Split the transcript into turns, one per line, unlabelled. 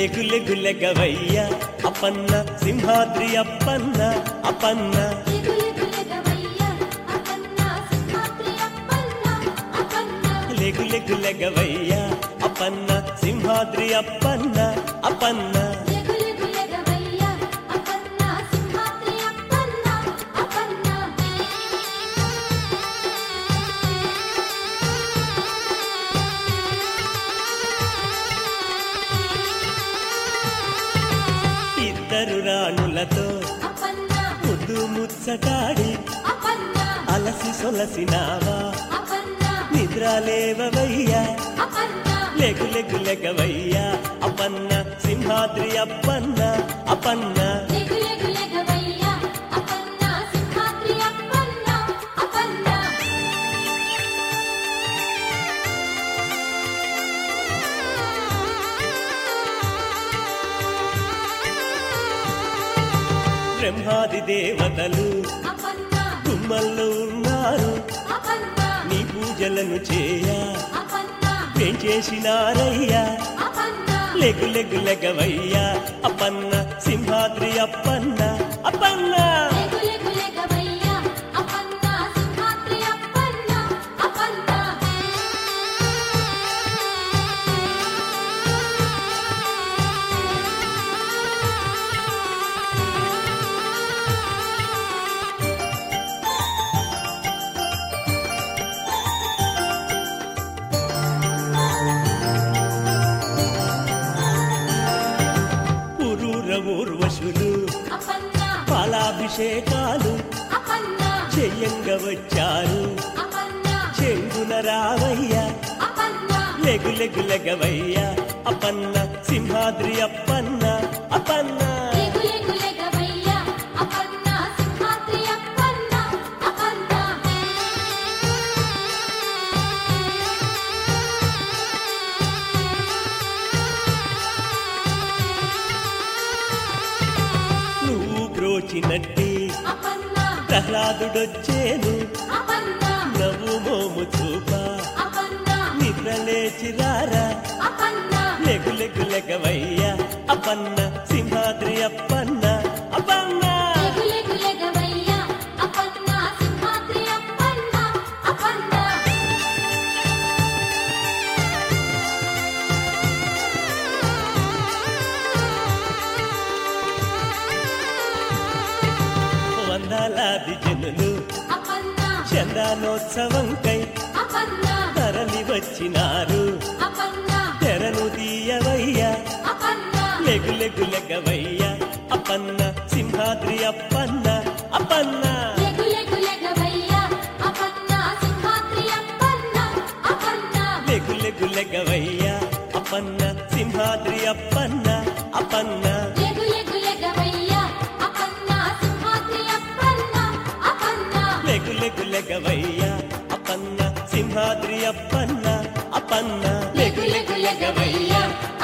లెగులె గులెగవయ్య అపన్న సింహాద్రి అప్పన్న అపన్న లెగులె గులెగవయ్య అపన్న సింహాద్రి అప్పన్న అపన్న ఇద్దరు రాణులతో ముద్దు ముచ్చటాడి అలసి సొలసినావా నిద్రలేవవయ్యా లెగు లెగు లెగవయ్యా అపన్న సింహాద్రి అప్పన్న అపన్న బ్రహ్మాది దేవతలు గుమ్మల్లో ఉన్నారు నీ పూజలను చేయ ఏం చేసినారయ్యా లెగు లెగు లెగవయ్యా అపన్న సింహాద్రి అప్పన్న అపన్న పురూర ఊర్వశులు పాలాభిషేకాలు చెయ్యంగా వచ్చారు చెంగున రావయ్య లెగు లెగు లెగవయ్య అపన్న సింహాద్రి అప్పన్న అపన్న నువ్వు బ్రోచినట్టి ప్రహ్లాదుడొచ్చేను నవ్వు మోము చూప నిద్ర లేచి రారా లెగు లెగు లెగవయ్య అపన్న సింహాద్రి అప్పన్న అపన్న వందలాది జనులు చందానోత్సవంకై తరలి వచ్చినారు తెరను తీయవయ్యా లెగు లెగు లెగవయ్య అపన్న సింహాద్రి అప్పన్న అపన్న లెగు లెగు లెగవయ్య అపన్న సింహాద్రి అప్పన్న అపన్న లెగు లెగు లెగవయ్య అపన్న సింహాద్రి అప్పన్న అపన్న లెగు లెగు లెగవయ్య